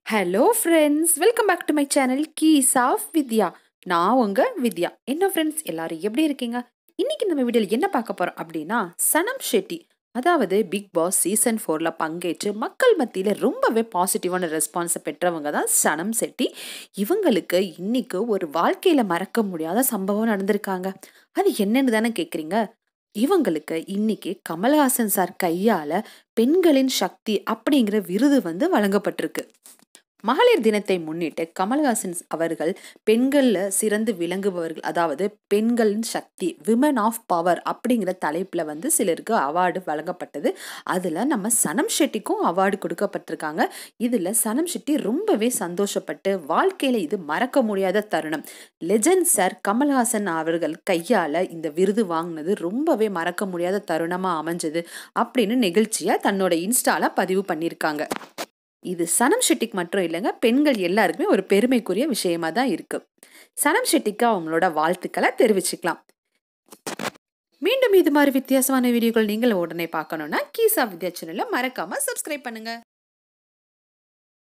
hello friends welcome back to my channel keys of Vidya நான் உங்க வித்யா என்ன ஃப்ரெண்ட்ஸ் எல்லாரும் எப்படி இருக்கீங்க இன்னைக்கு நம்ம வீடியோவில் என்ன பார்க்க போறோம் அப்படின்னா சனம் ஷெட்டி அதாவது பிக் பாஸ் சீசன் ஃபோரில் பங்கேற்று மக்கள் மத்தியில் ரொம்பவே பாசிட்டிவான ரெஸ்பான்ஸை பெற்றவங்க தான் சனம் செட்டி இவங்களுக்கு இன்னைக்கு ஒரு வாழ்க்கையில் மறக்க முடியாத சம்பவம் நடந்திருக்காங்க அது என்னன்னு தானே கேட்குறீங்க இவங்களுக்கு இன்னைக்கு கமல்ஹாசன் சார் கையால பெண்களின் சக்தி அப்படிங்கிற விருது வந்து வழங்கப்பட்டிருக்கு மகளிர் தினத்தை முன்னிட்டு கமல்ஹாசன் அவர்கள் பெண்களில் சிறந்து விளங்குபவர்கள் அதாவது பெண்களின் சக்தி விமன் ஆஃப் பவர் அப்படிங்கிற தலைப்பில் வந்து சிலருக்கு அவார்டு வழங்கப்பட்டது அதில் நம்ம சனம் ஷெட்டிக்கும் அவார்டு கொடுக்கப்பட்டிருக்காங்க இதில் சனம் ஷெட்டி ரொம்பவே சந்தோஷப்பட்டு வாழ்க்கையில் இது மறக்க முடியாத தருணம் லெஜண்ட் சார் கமல்ஹாசன் அவர்கள் கையால் இந்த விருது வாங்கினது ரொம்பவே மறக்க முடியாத தருணமாக அமைஞ்சது அப்படின்னு நிகழ்ச்சியாக தன்னோட இன்ஸ்டால பதிவு பண்ணியிருக்காங்க இது சனம் ஷெட்டிக்கு மட்டும் இல்லைங்க பெண்கள் எல்லாருக்குமே ஒரு பெருமைக்குரிய விஷயமா தான் இருக்கு சனம் ஷெட்டிக்கு அவங்களோட வாழ்த்துக்களை தெரிவிச்சுக்கலாம் மீண்டும் இது மாதிரி வித்தியாசமான வீடியோக்கள் நீங்கள் உடனே பார்க்கணும்னா கீசா வித்யா சேனலை மறக்காம சப்ஸ்கிரைப் பண்ணுங்க